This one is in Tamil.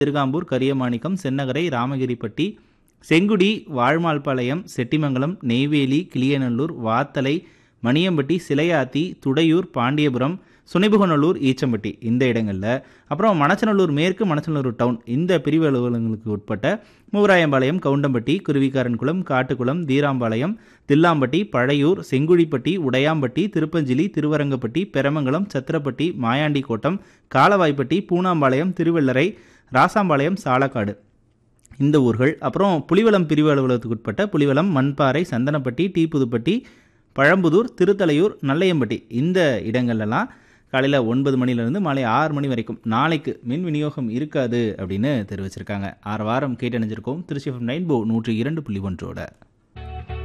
திருகாம்பூர் கரியமாணிக்கம் சென்னகரை ராமகிரிப்பட்டி செங்குடி வாழ்மாள்பாளையம் செட்டிமங்கலம் நெய்வேலி கிளியநல்லூர் வாத்தலை மணியம்பட்டி சிலையாத்தி துடையூர் பாண்டியபுரம் சுனைபுகநல்லூர் ஈச்சம்பட்டி இந்த இடங்களில் அப்புறம் மணச்சநல்லூர் மேற்கு மணச்சநல்லூர் டவுன் இந்த பிரிவு அலுவலகங்களுக்கு உட்பட்ட மூவராயம்பாளையம் கவுண்டம்பட்டி குருவிக்காரன்குளம் காட்டுக்குளம் தீராம்பாளையம் தில்லாம்பட்டி பழையூர் செங்குழிப்பட்டி உடையாம்பட்டி திருப்பஞ்சிலி திருவரங்கப்பட்டி பெரமங்கலம் சத்திரப்பட்டி மாயாண்டி கோட்டம் காலவாய்ப்பட்டி பூனாம்பாளையம் திருவெள்ளரை ராசாம்பாளையம் சாலக்காடு இந்த ஊர்கள் அப்புறம் புலிவலம் பிரிவு அலுவலகத்துக்கு உட்பட்ட புலிவலம் மண்பாறை சந்தனப்பட்டி டி புதுப்பட்டி பழம்புதூர் திருத்தலையூர் நல்லையம்பட்டி இந்த இடங்கள்லாம் காலையில் ஒன்பது மணிலேருந்து மாலை ஆறு மணி வரைக்கும் நாளைக்கு மின் விநியோகம் இருக்காது அப்படின்னு தெரிவிச்சிருக்காங்க ஆறு வாரம் கேட்டணிஞ்சிருக்கோம் திருச்சி நைன்போ நூற்றி இரண்டு புள்ளி ஒன்றோட